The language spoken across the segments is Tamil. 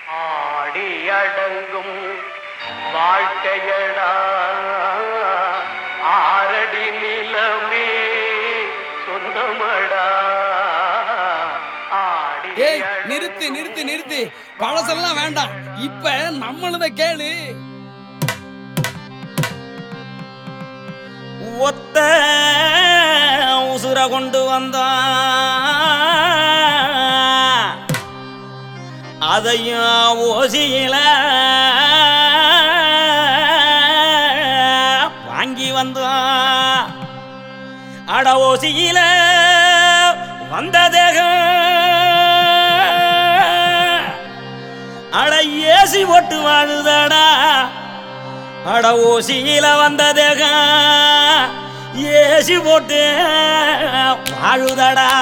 ஆடி அடங்கும் வாழ்க்கையடா ஆரடி நிலமே சொந்தமடா ஆடி ஏய் நிறுத்து நிறுத்து நிறுத்து பழசெல்லாம் வேண்டாம் இப்ப நம்மளத கேளு ஒத்த உசுர கொண்டு வந்தான் அதையும் ஓசியில வாங்கி வந்தான் அட ஓசியில வந்த தேகம் அட ஏசி போட்டு வாழுதடா அட ஓசியில வந்ததேக ஏசி போட்டு வாழுதடா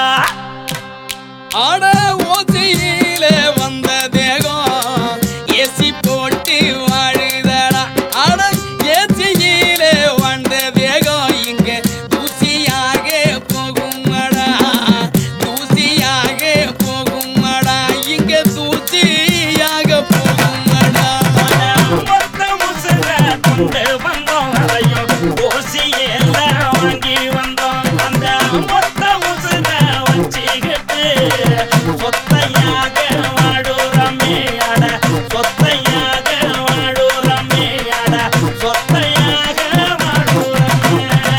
ஆட ஓசையில வந்த தேகம் ஏசி போட்டு வாழுதடா ஆட ஏசியில வந்த தேகம் இங்க தூசியாக போகுமடா தூசியாக போகுமடா இங்க தூசியாக போகுமடா மொத்த முசுர கொண்டு வந்தோம் அதையும் ஓசியில வாங்கி வந்தோம் அந்த மொத்த முசுர வச்சுக்கிட்டு சொத்தையாக வாடுறமே அட சொத்தையாக வாடுறமே அட சொத்தையாக வாடுறமே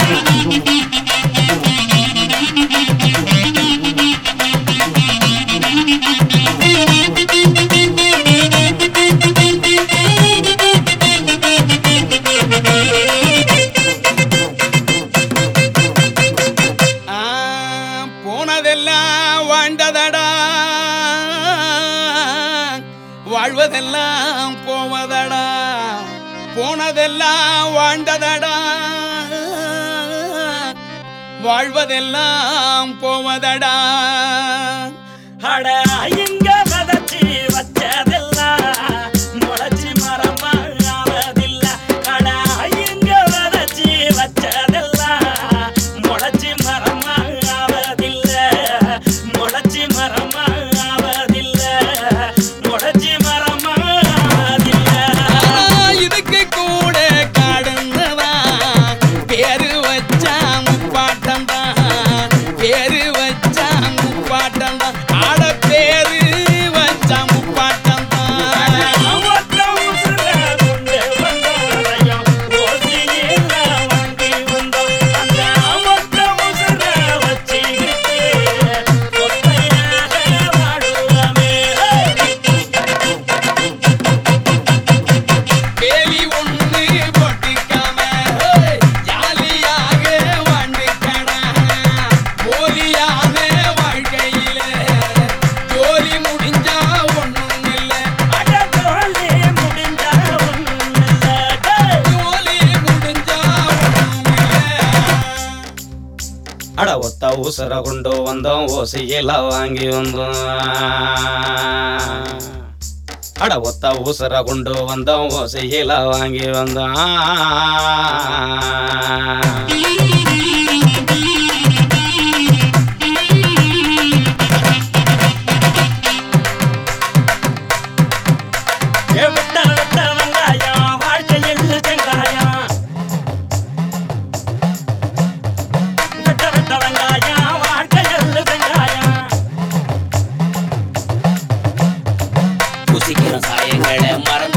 ஆ, போனதெல்லாம் வாழ்ந்ததடா வாழ்வதெல்லாம் போவதடா போனதெல்லாம் வாழ்ந்ததடா வாழ்வதெல்லாம் போவதடா அட இங்க வதச்சி வச்சதெல்லாம் முளைச்சி மரமாவதில்ல அட இங்க வதச்சி வச்சதெல்லாம் முளைச்சி மரமாவதில்ல முளைச்சி மரமாவதில்ல முளைச்சி மரமாவதில்ல ஆனா இதுக்கு கூட காடுன்னதான் பேரு வச்சா முப்பாட்டம் தான் பேரு வச்சா முப்பாட்டம் தான் ஆட பேரு வச்சா முப்பாட்டம் தான் ஒத்த உசுர கொண்டு வந்தோம் அதையும் ஓசியில வாங்கி வந்தோம் அந்த ஒத்த உசுர வச்சுக்கிட்டு சொத்தையாக வாடுவோமே வேலி ஒண்ணு போட்டுக்காம ஹேய், ஜாலியாக வாழ்ந்துக்கடா. போலியான வாழ்க்கையில ஜோலி முடிஞ்சா ஒண்ணும் இல்ல அட தோழி முடிஞ்சா ஒண்ணுமில்ல ஜோலி முடிஞ்சா ஒண்ணும் இல்ல அட ஒத்த ஊசர கொண்டு வந்தோம் ஓசையில வாங்கி வந்தோம் அட ஒத்த ஊசர கொண்டு வந்தோம் ஓசையில வாங்கி வந்தோம் ஏ விட்ட விட்ட வெங்காயம் வாழ்க்கையில் செங்காயம் விட்ட விட்ட வெங்காயம் வாழ்க்கையில் வெங்காயம் புசிக்கிற சாயங்களை மறந்து